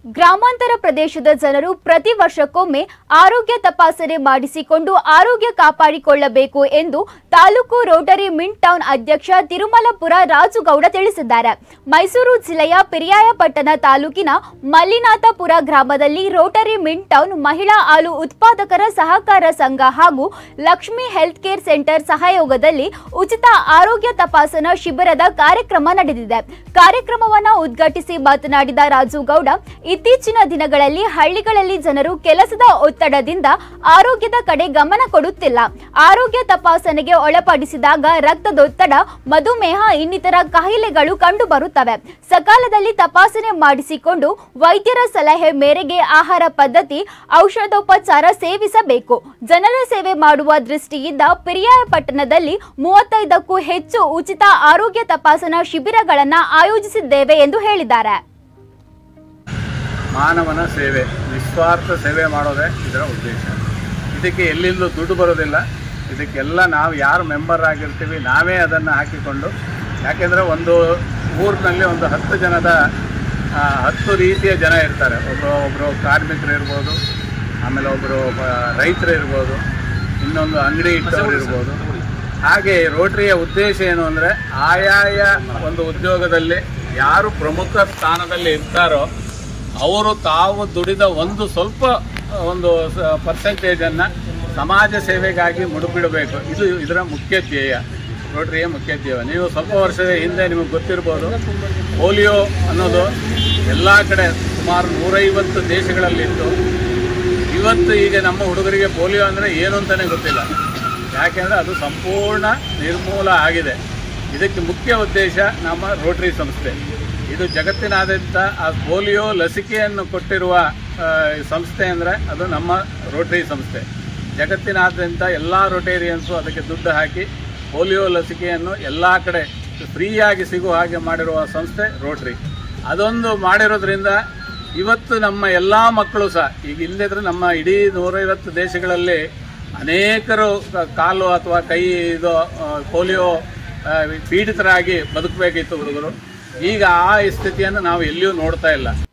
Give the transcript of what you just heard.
ಗ್ರಾಮಾಂತರ ಪ್ರದೇಶದ ಜನರು ಪ್ರತಿ ವರ್ಷಕ್ಕೊಮ್ಮೆ ಆರೋಗ್ಯ ತಪಾಸಣೆ ಮಾಡಿಸಿಕೊಂಡು ಆರೋಗ್ಯ ಕಾಪಾಡಿಕೊಳ್ಳಬೇಕು ಎಂದು ತಾಲೂಕು ರೋಟರಿ ಮಿಂಟ್ ಟೌನ್ ಅಧ್ಯಕ್ಷ ತಿರುಮಲಪುರ ರಾಜುಗೌಡ ತಿಳಿಸಿದ್ದಾರೆ ಮೈಸೂರು ಜಿಲ್ಲೆಯ ಪೆರಿಯಾಯಪಟ್ಟಣ ತಾಲೂಕಿನ ಮಲ್ಲಿನಾಥಪುರ ಗ್ರಾಮದಲ್ಲಿ ರೋಟರಿ ಮಿಂಟ್ ಟೌನ್ ಮಹಿಳಾ ಹಾಲು ಉತ್ಪಾದಕರ ಸಹಕಾರ ಸಂಘ ಹಾಗೂ ಲಕ್ಷ್ಮಿ ಹೆಲ್ತ್ ಕೇರ್ ಸೆಂಟರ್ ಸಹಯೋಗದಲ್ಲಿ ಉಚಿತ ಆರೋಗ್ಯ ತಪಾಸಣಾ ಶಿಬಿರದ ಕಾರ್ಯಕ್ರಮ ನಡೆದಿದೆ ಕಾರ್ಯಕ್ರಮವನ್ನು ಉದ್ಘಾಟಿಸಿ ಮಾತನಾಡಿದ ರಾಜುಗೌಡ ಇತ್ತೀಚಿನ ದಿನಗಳಲ್ಲಿ ಹಳ್ಳಿಗಳಲ್ಲಿ ಜನರು ಕೆಲಸದ ಒತ್ತಡದಿಂದ ಆರೋಗ್ಯದ ಕಡೆ ಗಮನ ಕೊಡುತ್ತಿಲ್ಲ ಆರೋಗ್ಯ ತಪಾಸಣೆಗೆ ಒಳಪಡಿಸಿದಾಗ ರಕ್ತದೊತ್ತಡ ಮಧುಮೇಹ ಇನ್ನಿತರ ಕಾಯಿಲೆಗಳು ಕಂಡುಬರುತ್ತವೆ ಸಕಾಲದಲ್ಲಿ ತಪಾಸಣೆ ಮಾಡಿಸಿಕೊಂಡು ವೈದ್ಯರ ಸಲಹೆ ಮೇರೆಗೆ ಆಹಾರ ಪದ್ಧತಿ ಔಷಧೋಪಚಾರ ಸೇವಿಸಬೇಕು ಜನರ ಸೇವೆ ಮಾಡುವ ದೃಷ್ಟಿಯಿಂದ ಪಿರಿಯಾಪಟ್ಟಣದಲ್ಲಿ ಮೂವತ್ತೈದಕ್ಕೂ ಹೆಚ್ಚು ಉಚಿತ ಆರೋಗ್ಯ ತಪಾಸಣಾ ಶಿಬಿರಗಳನ್ನು ಆಯೋಜಿಸಿದ್ದೇವೆ ಎಂದು ಹೇಳಿದ್ದಾರೆ ಮಾನವನ ಸೇವೆ ನಿಸ್ವಾರ್ಥ ಸೇವೆ ಮಾಡೋದೇ ಇದರ ಉದ್ದೇಶ ಇದಕ್ಕೆ ಎಲ್ಲಿಂದಲೂ ದುಡ್ಡು ಬರೋದಿಲ್ಲ ಇದಕ್ಕೆಲ್ಲ ನಾವು ಯಾರು ಮೆಂಬರ್ ಆಗಿರ್ತೀವಿ ನಾವೇ ಅದನ್ನು ಹಾಕಿಕೊಂಡು ಯಾಕೆಂದರೆ ಒಂದು ಊರಿನಲ್ಲಿ ಒಂದು ಹತ್ತು ಜನದ ಆ, ಹತ್ತು ರೀತಿಯ ಜನ ಇರ್ತಾರೆ ಒಬ್ಬರು ಒಬ್ಬರು ಕಾರ್ಮಿಕರು ಇರ್ಬೋದು ಆಮೇಲೆ ಒಬ್ಬರು ರೈತರು ಇರ್ಬೋದು ಇನ್ನೊಂದು ಅಂಗಡಿ ಇಟ್ಟವರು ಇರ್ಬೋದು ಹಾಗೆ ರೋಟರಿಯ ಉದ್ದೇಶ ಏನು ಅಂದರೆ ಆಯಾಯ ಒಂದು ಉದ್ಯೋಗದಲ್ಲಿ ಯಾರು ಪ್ರಮುಖ ಸ್ಥಾನದಲ್ಲಿ ಇರ್ತಾರೋ ಅವರು ತಾವು ದುಡಿದ ಒಂದು ಸ್ವಲ್ಪ ಒಂದು ಪರ್ಸೆಂಟೇಜನ್ನು ಸಮಾಜ ಸೇವೆಗಾಗಿ ಮುಡುಪಿಡಬೇಕು ಇದು ಇದರ ಮುಖ್ಯ ಧ್ಯೇಯ ರೋಟರಿಯ ಮುಖ್ಯ ಧ್ಯೇಯ ನೀವು ಸ್ವಲ್ಪ ವರ್ಷದ ಹಿಂದೆ ನಿಮಗೆ ಗೊತ್ತಿರ್ಬೋದು ಪೋಲಿಯೋ ಅನ್ನೋದು ಎಲ್ಲ ಕಡೆ ಸುಮಾರು ನೂರೈವತ್ತು ದೇಶಗಳಲ್ಲಿತ್ತು ಇವತ್ತು ಈಗ ನಮ್ಮ ಹುಡುಗರಿಗೆ ಪೋಲಿಯೋ ಅಂದರೆ ಏನು ಅಂತಲೇ ಗೊತ್ತಿಲ್ಲ ಯಾಕೆಂದರೆ ಅದು ಸಂಪೂರ್ಣ ನಿರ್ಮೂಲ ಆಗಿದೆ ಇದಕ್ಕೆ ಮುಖ್ಯ ಉದ್ದೇಶ ನಮ್ಮ ರೋಟರಿ ಸಂಸ್ಥೆ ಇದು ಜಗತ್ತಿನಾದ್ಯಂತ ಆ ಪೋಲಿಯೋ ಲಸಿಕೆಯನ್ನು ಕೊಟ್ಟಿರುವ ಆ, ಸಂಸ್ಥೆ ಅಂದರೆ ಅದು ನಮ್ಮ ರೋಟರಿ ಸಂಸ್ಥೆ ಜಗತ್ತಿನಾದ್ಯಂತ ಎಲ್ಲ ರೋಟೇರಿಯನ್ಸು ಅದಕ್ಕೆ ದುಡ್ಡು ಹಾಕಿ ಪೋಲಿಯೋ ಲಸಿಕೆಯನ್ನು ಎಲ್ಲ ಕಡೆ ಫ್ರೀಯಾಗಿ ಸಿಗುವ ಹಾಗೆ ಮಾಡಿರುವ ಸಂಸ್ಥೆ ರೋಟರಿ ಅದೊಂದು ಮಾಡಿರೋದ್ರಿಂದ ಇವತ್ತು ನಮ್ಮ ಎಲ್ಲ ಮಕ್ಕಳು ಸಹ ಈಗ ಇಲ್ಲದಿದ್ರೆ ನಮ್ಮ ಇಡೀ ನೂರೈವತ್ತು ದೇಶಗಳಲ್ಲಿ ಅನೇಕರು ಕ- ಕಾಲು ಅಥವಾ ಕೈ ಇದು ಆ, ಪೋಲಿಯೋ ಆ, ಪೀಡಿತರಾಗಿ ಬದುಕಬೇಕಿತ್ತು ಹುಡುಗರು ಈಗ ಆ ಸ್ಥಿತಿಯನ್ನು ನಾವು ಎಲ್ಲಿಯೂ ನೋಡ್ತಾ ಇಲ್ಲ